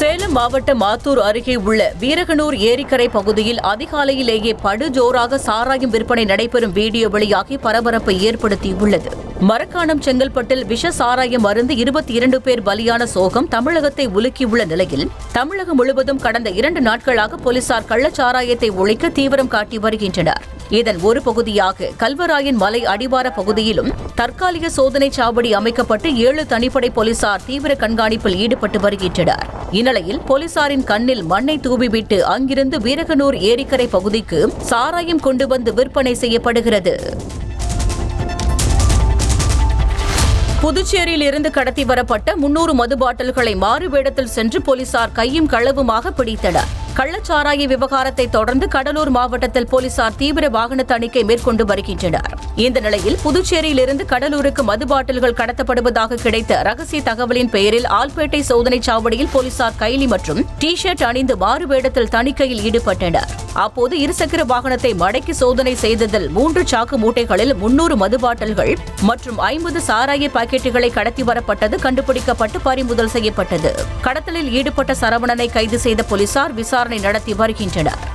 சேலம் மாவட்டம் மாத்தூர் அருகே உள்ள வீரகனூர் ஏரிக்கரை பகுதியில் அதிகாலையிலேயே படுஜோராக சாராயம் விற்பனை நடைபெறும் வீடியோ வெளியாகி பரபரப்பை ஏற்படுத்தியுள்ளது மரக்காணம் செங்கல்பட்டில் விஷ சாராயம் மருந்து இருபத்தி இரண்டு பேர் பலியான சோகம் தமிழகத்தை உலுக்கியுள்ள நிலையில் தமிழகம் முழுவதும் கடந்த இரண்டு நாட்களாக போலீசார் கள்ளச்சாராயத்தை ஒழிக்க தீவிரம் காட்டி வருகின்றனர் இதன் ஒரு பகுதியாக கல்வராயன் மலை அடிவார பகுதியிலும் தற்காலிக சோதனை சாவடி அமைக்கப்பட்டு ஏழு தனிப்படை போலீசார் தீவிர கண்காணிப்பில் ஈடுபட்டு வருகின்றனர் இந்நிலையில் போலீசாரின் கண்ணில் மண்ணை தூவிவிட்டு அங்கிருந்து வீரகனூர் ஏரிக்கரை பகுதிக்கு சாராயம் கொண்டு வந்து விற்பனை செய்யப்படுகிறது புதுச்சேரியில் இருந்து கடத்தி வரப்பட்ட முன்னூறு மது பாட்டில்களை மாறு வேடத்தில் சென்று போலீசார் கையும் களவுமாக பிடித்தனர் கள்ளச்சாராய விவகாரத்தை தொடர்ந்து கடலூர் மாவட்டத்தில் போலீசார் தீவிர வாகன தணிக்கை மேற்கொண்டு வருகின்றனர் இந்த நிலையில் புதுச்சேரியில் இருந்து கடலூருக்கு மது பாட்டில்கள் கடத்தப்படுவதாக கிடைத்த ரகசிய தகவலின் பெயரில் ஆல்பேட்டை சோதனை சாவடியில் போலீசார் கைலி மற்றும் டி ஷர்ட் அணிந்து மாறு வேடத்தில் தணிக்கையில் ஈடுபட்டனர் அப்போது இருசக்கர வாகனத்தை மடக்கி சோதனை செய்ததில் மூன்று சாக்கு மூட்டைகளில் முன்னூறு மது பாட்டில்கள் மற்றும் ஐம்பது சாராய பாக்கெட்டுகளை கடத்தி வரப்பட்டது கண்டுபிடிக்கப்பட்டு பறிமுதல் செய்யப்பட்டது கடத்தலில் ஈடுபட்ட சரவணனை கைது செய்த போலீசார் விசாரணை நடத்தி வருகின்றனர்